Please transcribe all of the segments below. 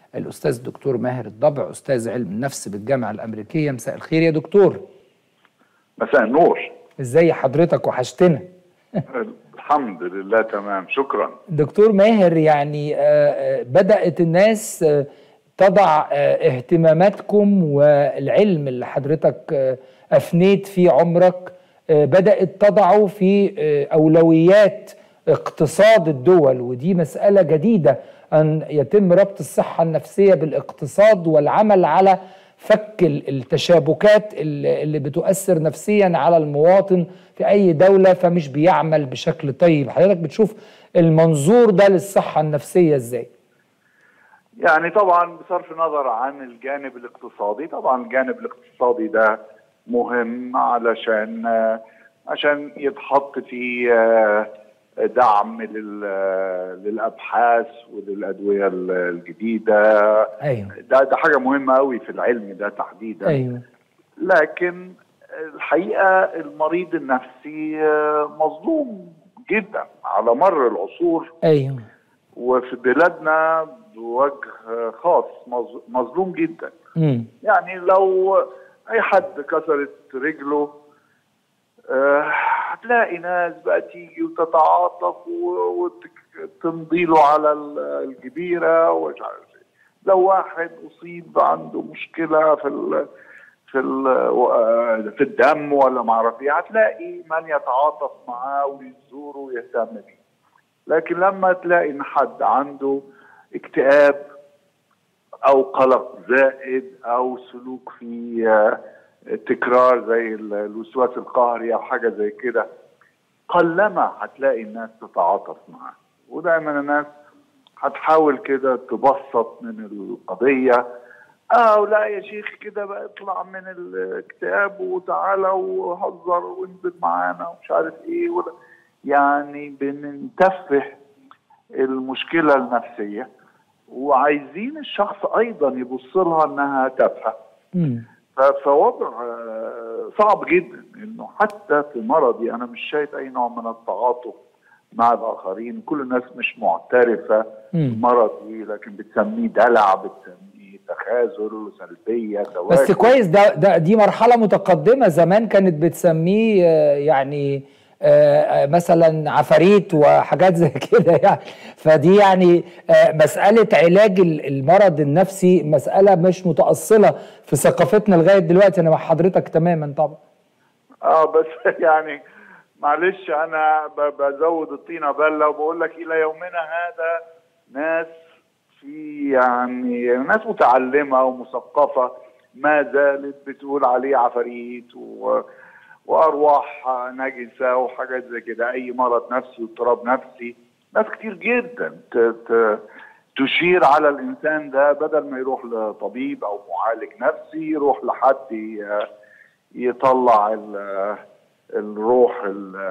الاستاذ الدكتور ماهر الضبع استاذ علم النفس بالجامعه الامريكيه مساء الخير يا دكتور مساء النور ازاي حضرتك وحشتنا الحمد لله تمام شكرا دكتور ماهر يعني بدات الناس تضع اهتماماتكم والعلم اللي حضرتك افنيت فيه عمرك بدات تضعه في اولويات اقتصاد الدول ودي مساله جديده ان يتم ربط الصحه النفسيه بالاقتصاد والعمل على فك التشابكات اللي بتؤثر نفسيا على المواطن في اي دوله فمش بيعمل بشكل طيب حضرتك بتشوف المنظور ده للصحه النفسيه ازاي يعني طبعا بصرف النظر عن الجانب الاقتصادي طبعا الجانب الاقتصادي ده مهم علشان عشان يتحط في دعم للابحاث وللادويه الجديده ايوه ده ده حاجه مهمه قوي في العلم ده تحديدا ايوه لكن الحقيقه المريض النفسي مظلوم جدا على مر العصور ايوه وفي بلادنا بوجه خاص مظلوم جدا امم يعني لو اي حد كسرت رجله هتلاقي ناس بقى تيجي وتتعاطف وتمضي له على الجبيره ومش عارف ايه لو واحد اصيب عنده مشكله في ال في ال في الدم ولا ما اعرف ايه هتلاقي من يتعاطف معاه ويزوره ويهتم بيه لكن لما تلاقي ان حد عنده اكتئاب او قلق زائد او سلوك في تكرار زي الوسواس القهري او حاجه زي كده قلما هتلاقي الناس تتعاطف معاه ودايما الناس هتحاول كده تبسط من القضيه اه لا يا شيخ كده بقى اطلع من الاكتئاب وتعالى وهزر وانزل معانا ومش عارف ايه ولا يعني بننتفه المشكله النفسيه وعايزين الشخص ايضا يبص لها انها تافهه فوضع صعب جدا انه حتى في مرضي انا مش شايف اي نوع من التعاطف مع الاخرين كل الناس مش معترفه بمرضي لكن بتسميه دلع بتسميه تخاذل سلبيه تواجد بس كويس ده, ده دي مرحله متقدمه زمان كانت بتسميه يعني آه مثلا عفاريت وحاجات زي كده يعني فدي يعني آه مسألة علاج المرض النفسي مسألة مش متأصلة في ثقافتنا لغاية دلوقتي أنا مع حضرتك تماما طبعا اه بس يعني معلش أنا بزود الطينة بلة وبقول لك إلى يومنا هذا ناس في يعني ناس متعلمة ومثقفة ما زالت بتقول عليه عفاريت و وارواح نجسه وحاجات زي كده اي مرض نفسي واضطراب نفسي ناس كتير جدا تشير على الانسان ده بدل ما يروح لطبيب او معالج نفسي يروح لحد يطلع الروح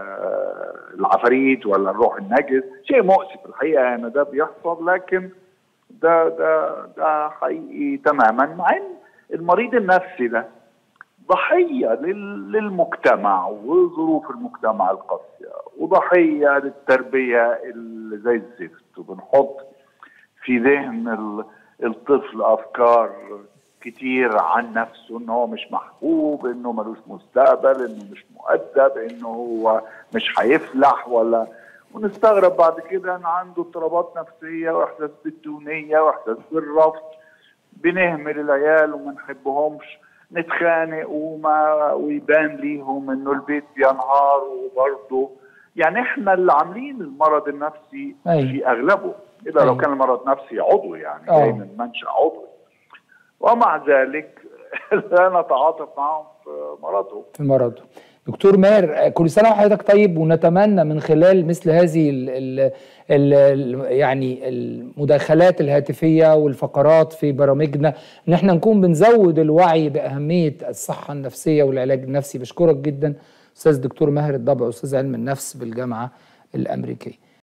العفاريت ولا الروح النجس شيء مؤسف الحقيقه ان ده بيحصل لكن ده ده ده حقيقي تماما مع ان المريض النفسي ده ضحية للمجتمع وظروف المجتمع القاسية وضحية للتربية اللي زي الزفت وبنحط في ذهن الطفل أفكار كتير عن نفسه انه هو مش محبوب انه ملوش مستقبل انه مش مؤدب انه هو مش هيفلح ولا ونستغرب بعد كده ان عنده اضطرابات نفسيه واحساس بالدونيه واحساس بالرفض بنهمل العيال وما نحبهمش نتخانق وما ويبان ليهم انه البيت بينهار وبرضه يعني احنا اللي عاملين المرض النفسي أيوة. في اغلبه الا لو أيوة. كان المرض نفسي عضوي يعني آه. جاي من منشا عضوي ومع ذلك لا نتعاطف معهم في مرضهم في مرضه دكتور ماهر كل سنه وحضرتك طيب ونتمنى من خلال مثل هذه ال ال ال يعني المداخلات الهاتفيه والفقرات في برامجنا ان احنا نكون بنزود الوعي باهميه الصحه النفسيه والعلاج النفسي بشكرك جدا استاذ دكتور ماهر الضبع استاذ علم النفس بالجامعه الامريكيه